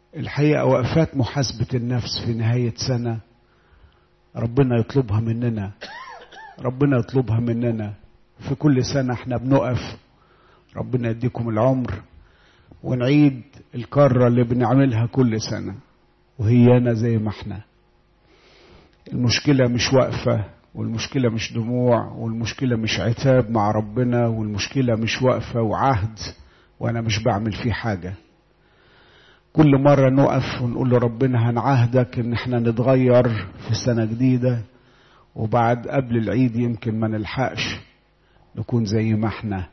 الحقيقة وقفات محاسبة النفس في نهاية سنة ربنا يطلبها مننا ربنا يطلبها مننا في كل سنة احنا بنقف ربنا يديكم العمر ونعيد الكرة اللي بنعملها كل سنة وهيانا زي ما احنا المشكلة مش واقفة والمشكلة مش دموع والمشكلة مش عتاب مع ربنا والمشكلة مش واقفة وعهد وأنا مش بعمل فيه حاجة كل مرة نقف ونقول لربنا هنعهدك إن احنا نتغير في سنة جديدة وبعد قبل العيد يمكن ما نلحقش نكون زي ما احنا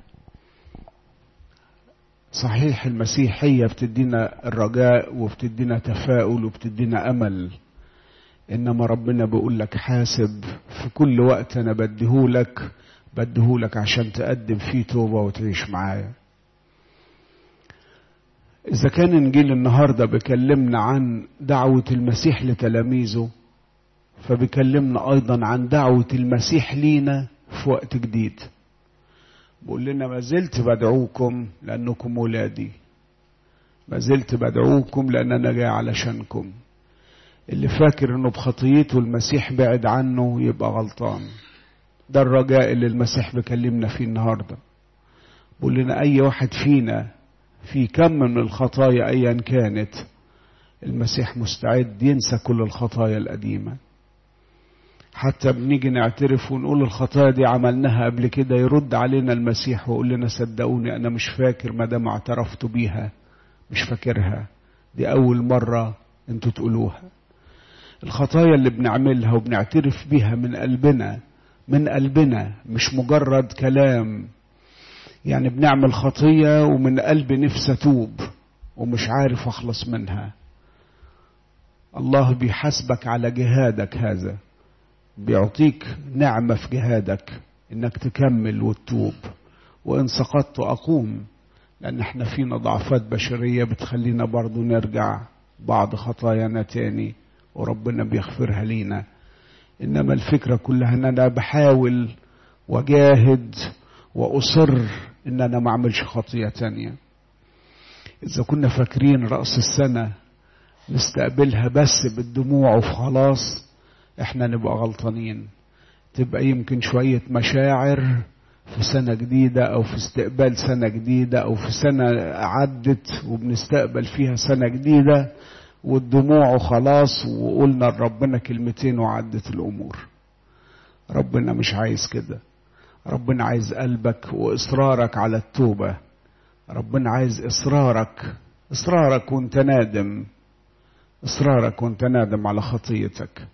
صحيح المسيحية بتدينا الرجاء وبتدينا تفاؤل وبتدينا أمل إنما ربنا بيقول لك حاسب في كل وقت أنا بديهولك بديهولك عشان تقدم فيه توبة وتعيش معايا إذا كان إنجيل النهاردة بيكلمنا عن دعوة المسيح لتلاميذه فبيكلمنا أيضا عن دعوة المسيح لينا في وقت جديد بقول لنا ما زلت بدعوكم لأنكم ولادي ما زلت بدعوكم لأن أنا جاي علشانكم اللي فاكر انه بخطيته المسيح بعد عنه يبقى غلطان ده الرجاء اللي المسيح بيكلمنا فيه النهارده بيقول لنا اي واحد فينا في كم من الخطايا ايا كانت المسيح مستعد ينسى كل الخطايا القديمه حتى بنيجي نعترف ونقول الخطايا دي عملناها قبل كده يرد علينا المسيح ويقول لنا صدقوني انا مش فاكر ما دام اعترفتوا بيها مش فاكرها دي اول مره انتوا تقولوها الخطايا اللي بنعملها وبنعترف بيها من قلبنا من قلبنا مش مجرد كلام يعني بنعمل خطية ومن قلب نفسي أتوب ومش عارف أخلص منها الله بيحاسبك على جهادك هذا بيعطيك نعمة في جهادك إنك تكمل وتتوب وإن سقطت أقوم لأن احنا فينا ضعفات بشرية بتخلينا برضو نرجع بعض خطايانا تاني وربنا بيغفرها لينا انما الفكره كلها ان انا بحاول وجاهد واصر ان انا ما اعملش خطيه تانية اذا كنا فاكرين راس السنه نستقبلها بس بالدموع وخلاص احنا نبقى غلطانين تبقى يمكن شويه مشاعر في سنة جديدة أو في استقبال سنة جديدة أو في سنة عدت وبنستقبل فيها سنة جديدة والدموع وخلاص وقلنا لربنا كلمتين وعدت الامور ربنا مش عايز كده ربنا عايز قلبك واصرارك على التوبه ربنا عايز اصرارك اصرارك وانت نادم اصرارك وانت نادم على خطيتك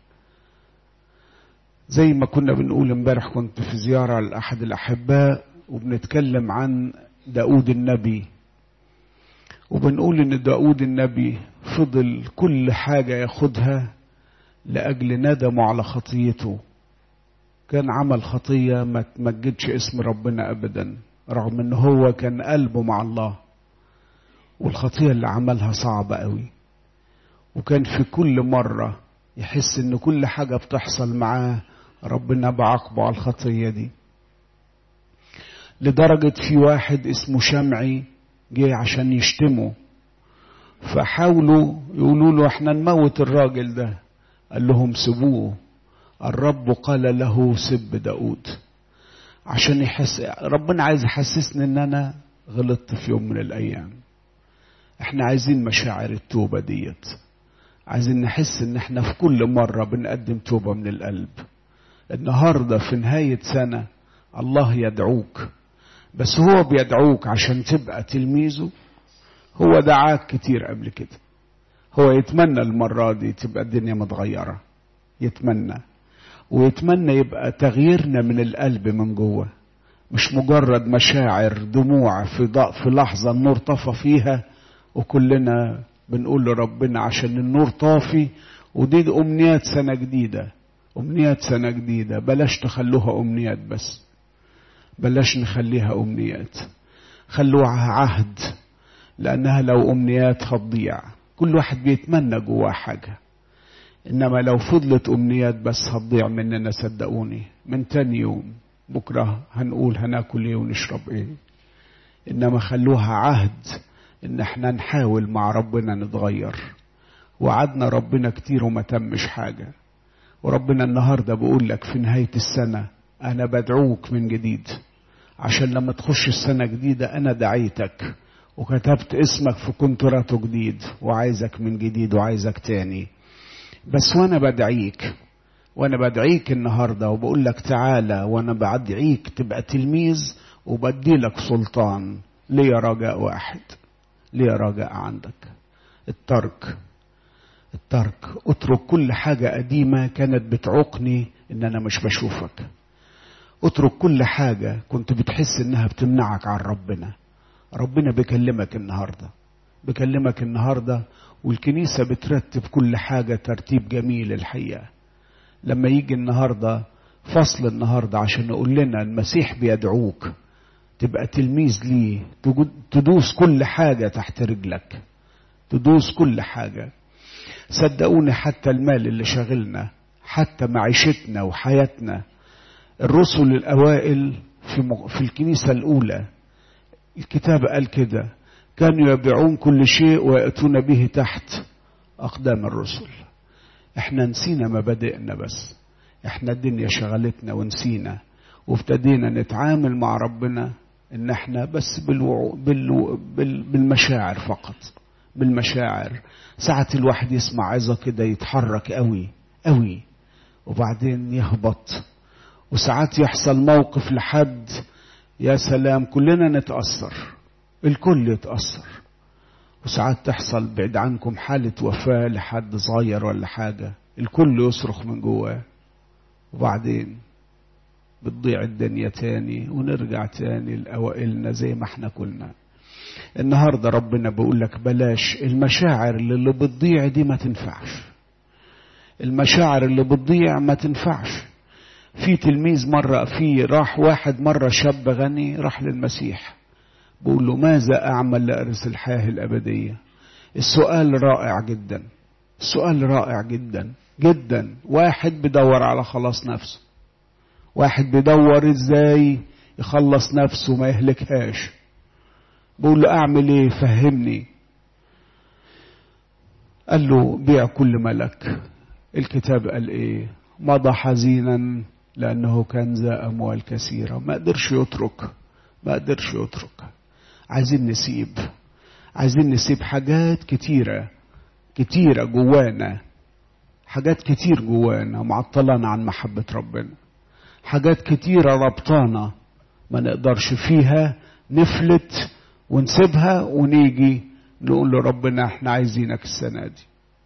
زي ما كنا بنقول امبارح كنت في زياره لاحد الاحباء وبنتكلم عن داود النبي وبنقول ان داود النبي فضل كل حاجة ياخدها لأجل ندمه على خطيته كان عمل خطية ما تمجدش اسم ربنا أبدا رغم ان هو كان قلبه مع الله والخطية اللي عملها صعبة قوي وكان في كل مرة يحس ان كل حاجة بتحصل معاه ربنا بعاقبه على الخطية دي لدرجة في واحد اسمه شمعي جه عشان يشتمه فحاولوا يقولوا له احنا نموت الراجل ده قال لهم سيبوه الرب قال له سب داود عشان يحس ربنا عايز يحسسني ان انا غلطت في يوم من الايام احنا عايزين مشاعر التوبه ديت عايزين نحس ان احنا في كل مره بنقدم توبه من القلب النهارده في نهايه سنه الله يدعوك بس هو بيدعوك عشان تبقى تلميذه هو دعاك كتير قبل كده هو يتمنى المرة دي تبقى الدنيا متغيرة يتمنى ويتمنى يبقى تغييرنا من القلب من جوه مش مجرد مشاعر دموع في في لحظة النور طفى فيها وكلنا بنقول لربنا عشان النور طافي ودي أمنيات سنة جديدة أمنيات سنة جديدة بلاش تخلوها أمنيات بس بلاش نخليها أمنيات خلوها عهد لأنها لو أمنيات هتضيع كل واحد بيتمنى جواه حاجة إنما لو فضلت أمنيات بس هتضيع مننا صدقوني من تاني يوم بكرة هنقول هناكل إيه ونشرب إيه إنما خلوها عهد إن إحنا نحاول مع ربنا نتغير وعدنا ربنا كتير وما تمش حاجة وربنا النهاردة بيقول لك في نهاية السنة أنا بدعوك من جديد عشان لما تخش السنة جديدة أنا دعيتك وكتبت اسمك في كونتراته جديد وعايزك من جديد وعايزك تاني بس وانا بدعيك وانا بدعيك النهارده وبقول لك تعالى وانا بدعيك تبقى تلميذ وبدي لك سلطان ليا رجاء واحد ليا رجاء عندك الترك الترك اترك كل حاجة قديمة كانت بتعوقني ان انا مش بشوفك اترك كل حاجة كنت بتحس انها بتمنعك عن ربنا ربنا بيكلمك النهارده بيكلمك النهارده والكنيسه بترتب كل حاجه ترتيب جميل الحقيقه لما يجي النهارده فصل النهارده عشان يقول لنا المسيح بيدعوك تبقى تلميذ ليه تدوس كل حاجه تحت رجلك تدوس كل حاجه صدقوني حتى المال اللي شاغلنا حتى معيشتنا وحياتنا الرسل الاوائل في في الكنيسه الاولى الكتاب قال كده كانوا يبيعون كل شيء ويأتون به تحت أقدام الرسل احنا نسينا مبادئنا بس احنا الدنيا شغلتنا ونسينا وابتدينا نتعامل مع ربنا ان احنا بس بالوعو بالو بال بالمشاعر فقط بالمشاعر ساعة الواحد يسمع عظة كده يتحرك قوي قوي وبعدين يهبط وساعات يحصل موقف لحد يا سلام كلنا نتأثر الكل يتأثر وساعات تحصل بعيد عنكم حالة وفاة لحد صغير ولا حاجة الكل يصرخ من جواه وبعدين بتضيع الدنيا تاني ونرجع تاني لأوائلنا زي ما احنا كنا النهاردة ربنا بيقول لك بلاش المشاعر اللي بتضيع دي ما تنفعش المشاعر اللي بتضيع ما تنفعش في تلميذ مرة في راح واحد مرة شاب غني راح للمسيح بقول له ماذا أعمل لأرث الحياة الأبدية السؤال رائع جدا السؤال رائع جدا جدا واحد بيدور على خلاص نفسه واحد بيدور ازاي يخلص نفسه ما يهلكهاش بقول له اعمل ايه فهمني قال له بيع كل ملك الكتاب قال ايه مضى حزينا لأنه كان ذا أموال كثيرة ما قدرش يترك ما قدرش يترك عايزين نسيب عايزين نسيب حاجات كتيرة كتيرة جوانا حاجات كتير جوانا معطلانا عن محبة ربنا حاجات كتيرة ربطانا ما نقدرش فيها نفلت ونسيبها ونيجي نقول لربنا احنا عايزينك السنة دي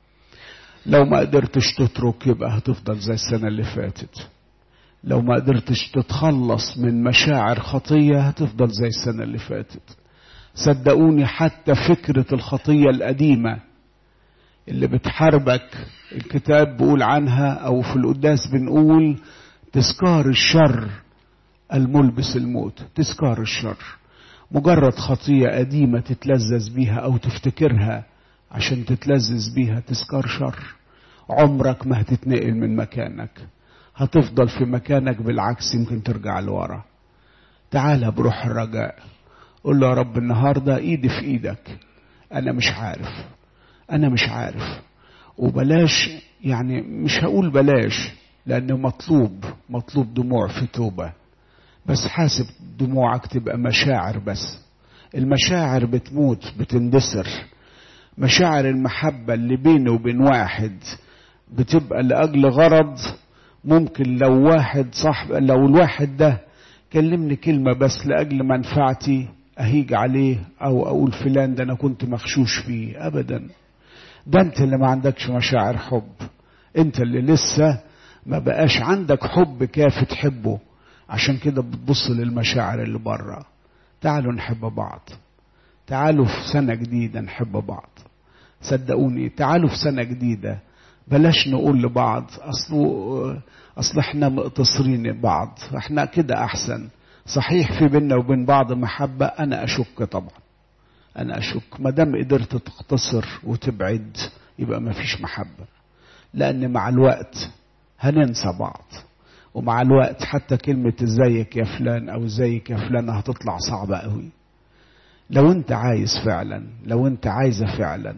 لو ما قدرتش تترك يبقى هتفضل زي السنة اللي فاتت لو ما قدرتش تتخلص من مشاعر خطية هتفضل زي السنة اللي فاتت صدقوني حتى فكرة الخطية القديمة اللي بتحاربك الكتاب بيقول عنها أو في القداس بنقول تذكار الشر الملبس الموت تذكار الشر مجرد خطية قديمة تتلذذ بيها أو تفتكرها عشان تتلذذ بيها تذكار شر عمرك ما هتتنقل من مكانك هتفضل في مكانك بالعكس يمكن ترجع لورا تعالى بروح الرجاء قول له يا رب النهارده ايدي في ايدك انا مش عارف انا مش عارف وبلاش يعني مش هقول بلاش لانه مطلوب مطلوب دموع في توبه بس حاسب دموعك تبقى مشاعر بس المشاعر بتموت بتندثر مشاعر المحبة اللي بيني وبين واحد بتبقى لأجل غرض ممكن لو واحد صاحب لو الواحد ده كلمني كلمة بس لأجل منفعتي أهيج عليه أو أقول فلان ده أنا كنت مغشوش فيه أبدا ده أنت اللي ما عندكش مشاعر حب أنت اللي لسه ما بقاش عندك حب كافي تحبه عشان كده بتبص للمشاعر اللي بره تعالوا نحب بعض تعالوا في سنة جديدة نحب بعض صدقوني تعالوا في سنة جديدة بلاش نقول لبعض أصل أصل احنا مقتصرين بعض احنا كده أحسن صحيح في بيننا وبين بعض محبة أنا أشك طبعا أنا أشك ما دام قدرت تقتصر وتبعد يبقى ما فيش محبة لأن مع الوقت هننسى بعض ومع الوقت حتى كلمة ازيك يا فلان أو ازيك يا فلان هتطلع صعبة قوي لو انت عايز فعلا لو انت عايزة فعلا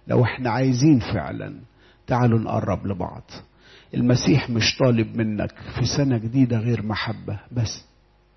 لو احنا عايزين فعلا تعالوا نقرب لبعض المسيح مش طالب منك في سنة جديدة غير محبة بس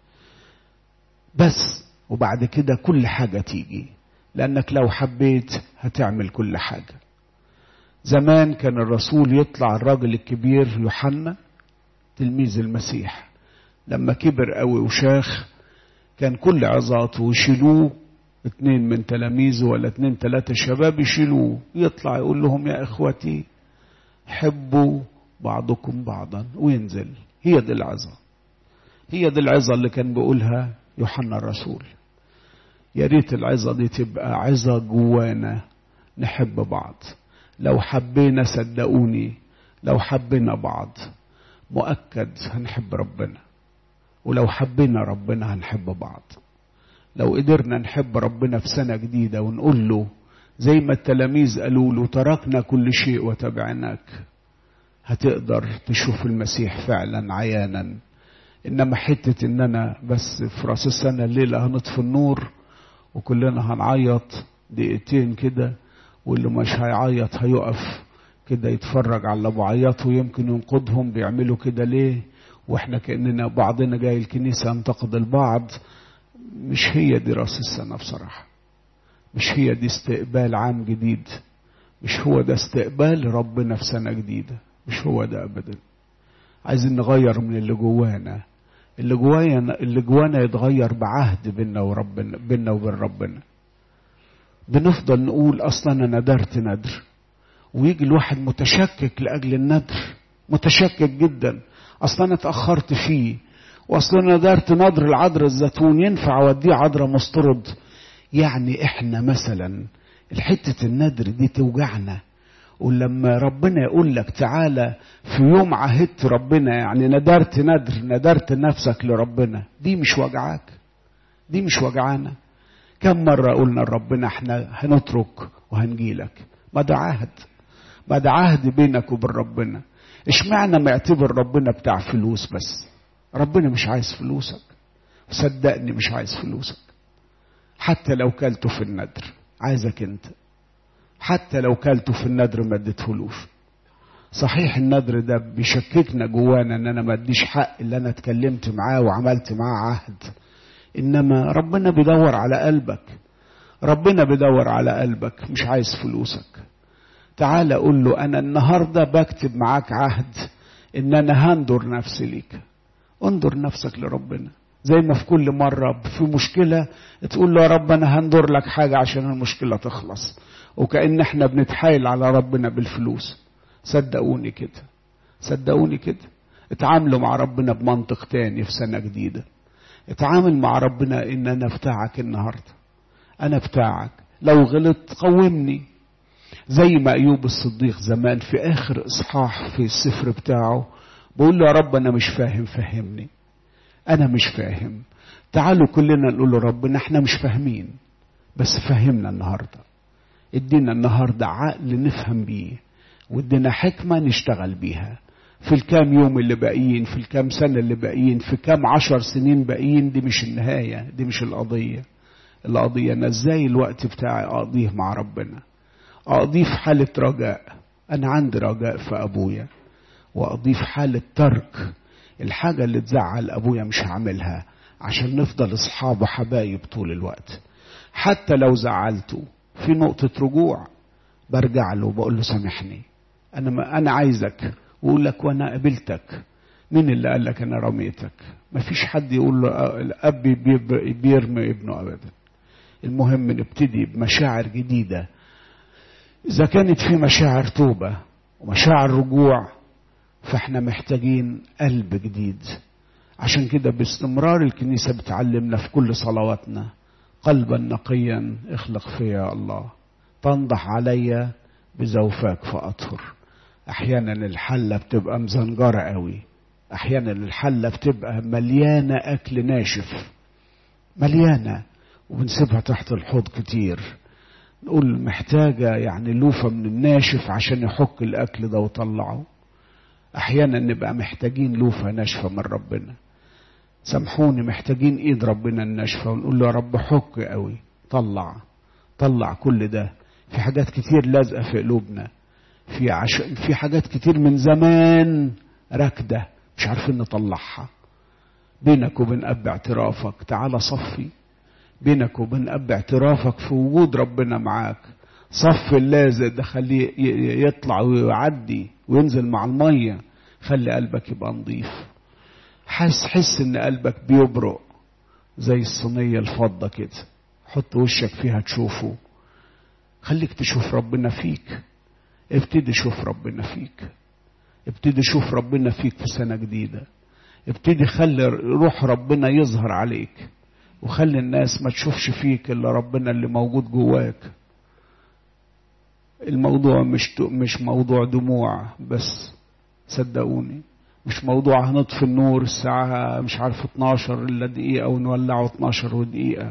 بس وبعد كده كل حاجة تيجي لأنك لو حبيت هتعمل كل حاجة زمان كان الرسول يطلع الراجل الكبير يوحنا تلميذ المسيح لما كبر قوي وشاخ كان كل عظاته يشيلوه اتنين من تلاميذه ولا اتنين تلاتة شباب يشيلوه يطلع يقول لهم يا اخوتي حبوا بعضكم بعضا وينزل هي دي العظة هي دي العظة اللي كان بيقولها يوحنا الرسول يا ريت العظة دي تبقى عظة جوانا نحب بعض لو حبينا صدقوني لو حبينا بعض مؤكد هنحب ربنا ولو حبينا ربنا هنحب بعض لو قدرنا نحب ربنا في سنة جديدة ونقول له زي ما التلاميذ قالوا له تركنا كل شيء وتبعناك هتقدر تشوف المسيح فعلا عيانا انما حتة ان انا بس في راس السنة الليلة هنطفي النور وكلنا هنعيط دقيقتين كده واللي مش هيعيط هيقف كده يتفرج على اللي بعيطه ويمكن ينقضهم بيعملوا كده ليه واحنا كاننا بعضنا جاي الكنيسه ينتقد البعض مش هي دي راس السنه بصراحه مش هي دي استقبال عام جديد مش هو ده استقبال ربنا في سنه جديده مش هو ده ابدا عايزين نغير من اللي جوانا اللي جوانا اللي جوانا يتغير بعهد بينا وربنا بينا وبين ربنا بنفضل نقول اصلا انا ندرت ندر ويجي الواحد متشكك لاجل الندر متشكك جدا اصلا انا اتاخرت فيه واصلا انا ندرت نضر العذر الزيتون ينفع اوديه عذرة مسترد يعني احنا مثلا الحتة الندر دي توجعنا ولما ربنا يقول لك تعالى في يوم عهدت ربنا يعني ندرت ندر ندرت نفسك لربنا دي مش وجعاك دي مش وجعانا كم مرة قلنا لربنا احنا هنترك وهنجيلك ما ده عهد ما ده عهد بينك وبين ربنا اشمعنى ما يعتبر ربنا بتاع فلوس بس ربنا مش عايز فلوسك صدقني مش عايز فلوسك حتى لو كلته في الندر عايزك انت حتى لو كلته في الندر ما اديتهولوش صحيح الندر ده بيشككنا جوانا ان انا ما اديش حق اللي انا اتكلمت معاه وعملت معاه عهد انما ربنا بيدور على قلبك ربنا بيدور على قلبك مش عايز فلوسك تعال قول له انا النهارده بكتب معاك عهد ان انا هندر نفسي ليك انظر نفسك لربنا زي ما في كل مرة في مشكلة تقول له يا رب أنا هندر لك حاجة عشان المشكلة تخلص وكأن احنا بنتحايل على ربنا بالفلوس صدقوني كده صدقوني كده اتعاملوا مع ربنا بمنطق تاني في سنة جديدة اتعامل مع ربنا ان انا بتاعك النهاردة انا بتاعك لو غلطت قومني زي ما ايوب الصديق زمان في اخر اصحاح في السفر بتاعه بقول له يا رب انا مش فاهم فهمني انا مش فاهم تعالوا كلنا نقول له ربنا احنا مش فاهمين بس فهمنا النهارده ادينا النهارده عقل نفهم بيه وادينا حكمه نشتغل بيها في الكام يوم اللي باقيين في الكام سنه اللي باقيين في كام عشر سنين باقيين دي مش النهايه دي مش القضيه القضيه انا ازاي الوقت بتاعي اقضيه مع ربنا اقضيه في حاله رجاء انا عندي رجاء في ابويا واقضيه في حاله ترك الحاجه اللي تزعل ابويا مش هعملها عشان نفضل اصحاب وحبايب طول الوقت حتى لو زعلته في نقطه رجوع برجع له وبقول له سامحني انا ما انا عايزك ويقول لك وانا قبلتك مين اللي قال لك انا رميتك مفيش حد يقول له الاب بيرمي ابنه ابدا المهم نبتدي بمشاعر جديده اذا كانت في مشاعر توبه ومشاعر رجوع فاحنا محتاجين قلب جديد عشان كده باستمرار الكنيسه بتعلمنا في كل صلواتنا قلبا نقيا اخلق فيا يا الله تنضح عليا بزوفاك فاطهر احيانا الحله بتبقى مزنجره قوي احيانا الحله بتبقى مليانه اكل ناشف مليانه وبنسيبها تحت الحوض كتير نقول محتاجه يعني لوفه من الناشف عشان يحك الاكل ده وطلعه احيانا نبقى محتاجين لوفه ناشفه من ربنا سامحوني محتاجين ايد ربنا الناشفه ونقول له يا رب حك قوي طلع طلع كل ده في حاجات كتير لازقة في قلوبنا في عش... في حاجات كتير من زمان راكدة مش عارفين نطلعها بينك وبين أب اعترافك تعالى صفي بينك وبين أب اعترافك في وجود ربنا معاك صف اللازق ده خليه يطلع ويعدي وينزل مع المية خلي قلبك يبقى نظيف حس حس ان قلبك بيبرق زي الصينية الفضة كده حط وشك فيها تشوفه خليك تشوف ربنا فيك ابتدي شوف ربنا فيك ابتدي شوف ربنا فيك في سنة جديدة ابتدي خلي روح ربنا يظهر عليك وخلي الناس ما تشوفش فيك الا ربنا اللي موجود جواك الموضوع مش مش موضوع دموع بس صدقوني مش موضوع هنطفي النور الساعة مش عارف 12 إلا دقيقة ونولعه 12 ودقيقة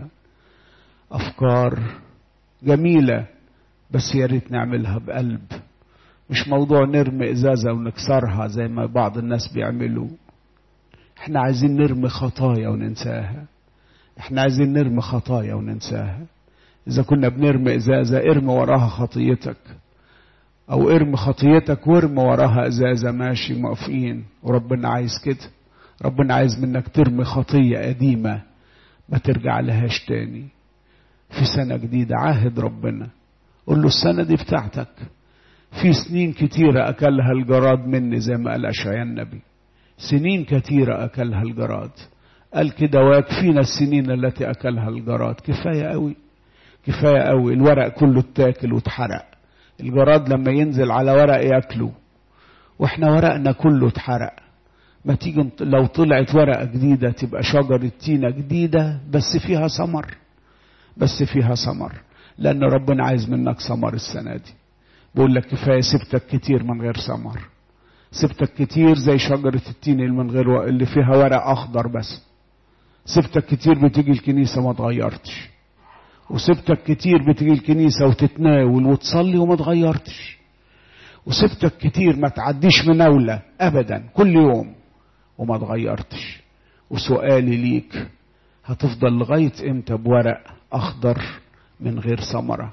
أفكار جميلة بس يا ريت نعملها بقلب مش موضوع نرمي إزازة ونكسرها زي ما بعض الناس بيعملوا احنا عايزين نرمي خطايا وننساها احنا عايزين نرمي خطايا وننساها إذا كنا بنرمي إزازة ارمي وراها خطيتك أو ارمي خطيتك وارمي وراها إزازة ماشي موافقين وربنا عايز كده ربنا عايز منك ترمي خطية قديمة ما ترجع لهاش تاني في سنة جديدة عاهد ربنا قول له السنة دي بتاعتك في سنين كتيرة أكلها الجراد مني زي ما قال أشعياء النبي سنين كتيرة أكلها الجراد قال كده ويكفينا السنين التي أكلها الجراد كفاية قوي كفاية قوي الورق كله اتاكل واتحرق الجراد لما ينزل على ورق ياكله واحنا ورقنا كله اتحرق ما تيجي لو طلعت ورقة جديدة تبقى شجرة تينة جديدة بس فيها ثمر بس فيها ثمر لأن ربنا عايز منك ثمر السنة دي بقول لك كفاية سبتك كتير من غير ثمر سبتك كتير زي شجرة التين اللي من غير و... اللي فيها ورق أخضر بس سبتك كتير بتيجي الكنيسة ما اتغيرتش وسبتك كتير بتيجي الكنيسة وتتناول وتصلي وما اتغيرتش وسبتك كتير ما تعديش مناولة أبدا كل يوم وما اتغيرتش وسؤالي ليك هتفضل لغاية امتى بورق أخضر من غير ثمرة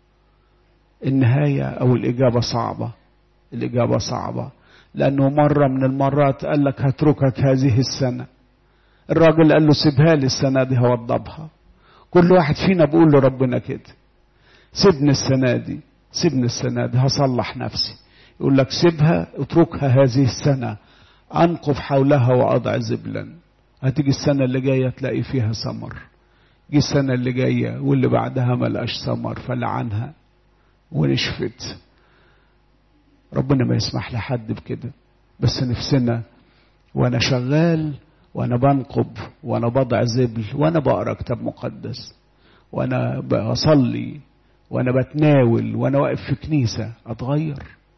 النهاية أو الإجابة صعبة الإجابة صعبة لأنه مرة من المرات قال لك هتركك هذه السنة الراجل قال له سيبها لي السنة دي هوضبها كل واحد فينا بيقول لربنا كده سيبني السنة دي سيبني السنة دي هصلح نفسي يقول لك سيبها اتركها هذه السنة أنقف حولها وأضع زبلا هتيجي السنة اللي جاية تلاقي فيها ثمر جي السنة اللي جاية واللي بعدها ملقاش ثمر فلعنها ونشفت ربنا ما يسمح لحد بكده بس نفسنا وانا شغال وانا بنقب وانا بضع زبل وانا بقرا كتاب مقدس وانا بصلي وانا بتناول وانا واقف في كنيسه اتغير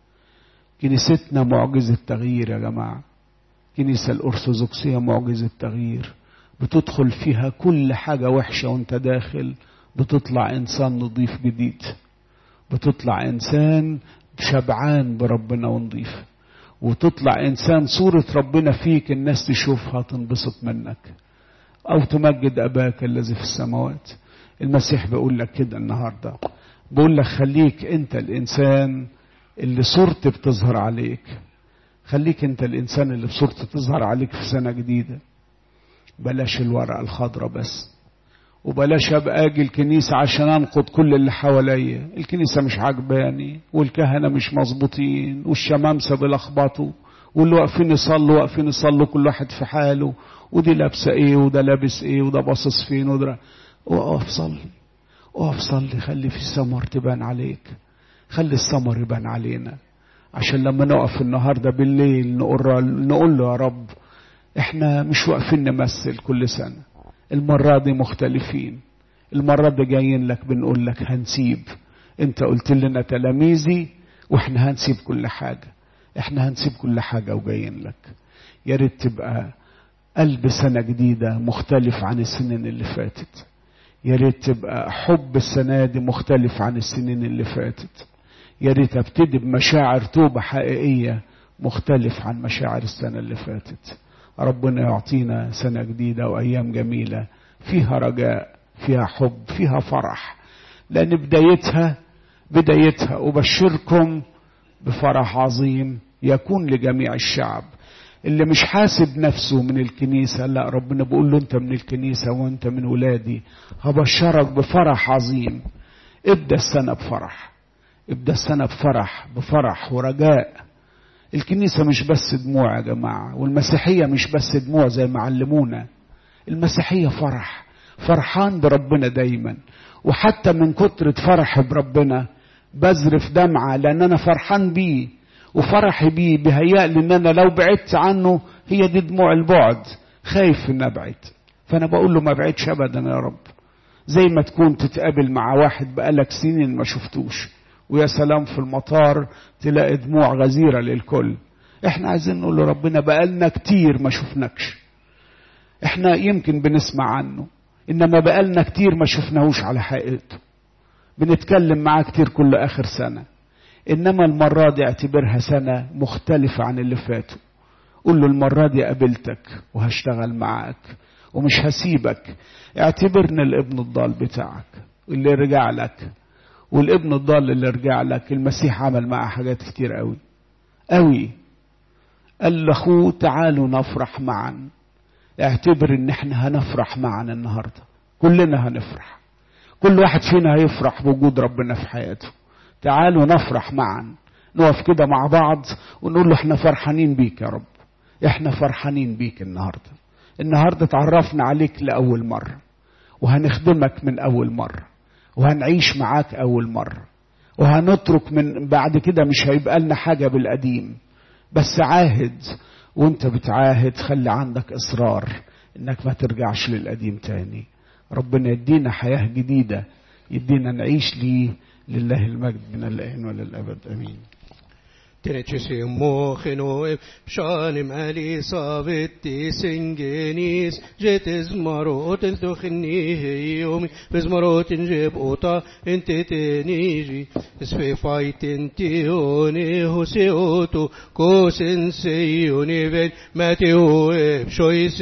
كنيستنا معجزه تغيير يا جماعه كنيسه الارثوذكسيه معجزه تغيير بتدخل فيها كل حاجه وحشه وانت داخل بتطلع انسان نظيف جديد بتطلع انسان شبعان بربنا ونضيف وتطلع انسان صورة ربنا فيك الناس تشوفها تنبسط منك او تمجد اباك الذي في السماوات المسيح بيقول لك كده النهارده بيقول لك خليك انت الانسان اللي صورتي بتظهر عليك خليك انت الانسان اللي بصورتي تظهر عليك في سنه جديده بلاش الورقه الخضراء بس وبلاش ابقى اجي الكنيسه عشان انقض كل اللي حواليا الكنيسه مش عجباني والكهنه مش مظبوطين والشمامسه بيلخبطوا واللي واقفين يصلوا واقفين يصلوا كل واحد في حاله ودي لابسه ايه وده لابس ايه وده باصص فين وده اقف صلي اقف صلي خلي في ثمر تبان عليك خلي الثمر يبان علينا عشان لما نقف النهارده بالليل نقول نقول له يا رب احنا مش واقفين نمثل كل سنه المرة دي مختلفين المرة دي جايين لك بنقول لك هنسيب انت قلت لنا تلاميذي واحنا هنسيب كل حاجة احنا هنسيب كل حاجة وجايين لك يا ريت تبقى قلب سنة جديدة مختلف عن السنين اللي فاتت يا ريت تبقى حب السنة دي مختلف عن السنين اللي فاتت يا ريت ابتدي بمشاعر توبة حقيقية مختلف عن مشاعر السنة اللي فاتت ربنا يعطينا سنة جديدة وأيام جميلة فيها رجاء فيها حب فيها فرح لأن بدايتها بدايتها أبشركم بفرح عظيم يكون لجميع الشعب اللي مش حاسب نفسه من الكنيسة لا ربنا بيقول له انت من الكنيسة وانت من ولادي هبشرك بفرح عظيم ابدأ السنة بفرح ابدأ السنة بفرح بفرح ورجاء الكنيسة مش بس دموع يا جماعة والمسيحية مش بس دموع زي ما علمونا المسيحية فرح فرحان بربنا دايما وحتى من كترة فرحي بربنا بزرف دمعة لأن أنا فرحان بيه وفرحي بيه بيهيألي إن أنا لو بعدت عنه هي دي دموع البعد خايف إن أبعد فأنا بقول له ما بعدش أبدا يا رب زي ما تكون تتقابل مع واحد بقالك سنين ما شفتوش ويا سلام في المطار تلاقي دموع غزيرة للكل احنا عايزين نقول له ربنا بقالنا كتير ما شفناكش احنا يمكن بنسمع عنه انما بقالنا كتير ما شفناهوش على حقيقته بنتكلم معاه كتير كل اخر سنة انما المرة دي اعتبرها سنة مختلفة عن اللي فاتوا قول له المرة دي قابلتك وهشتغل معاك ومش هسيبك اعتبرني الابن الضال بتاعك اللي رجع لك والابن الضال اللي رجع لك المسيح عمل معاه حاجات كتير قوي قوي قال لاخوه تعالوا نفرح معا اعتبر ان احنا هنفرح معا النهارده كلنا هنفرح كل واحد فينا هيفرح بوجود ربنا في حياته تعالوا نفرح معا نقف كده مع بعض ونقول له احنا فرحانين بيك يا رب احنا فرحانين بيك النهارده النهارده اتعرفنا عليك لاول مره وهنخدمك من اول مره وهنعيش معاك اول مره وهنترك من بعد كده مش هيبقى لنا حاجه بالقديم بس عاهد وانت بتعاهد خلي عندك اصرار انك ما ترجعش للقديم تاني ربنا يدينا حياه جديده يدينا نعيش ليه لله المجد من الان وللابد امين Tenetçisi mochino pshanim Elisabeth singenis jetiz marot entochni yomi bez marot injeb ota enteteniji esfe fight entione hoseoto kosen seyoni vel mateo pshois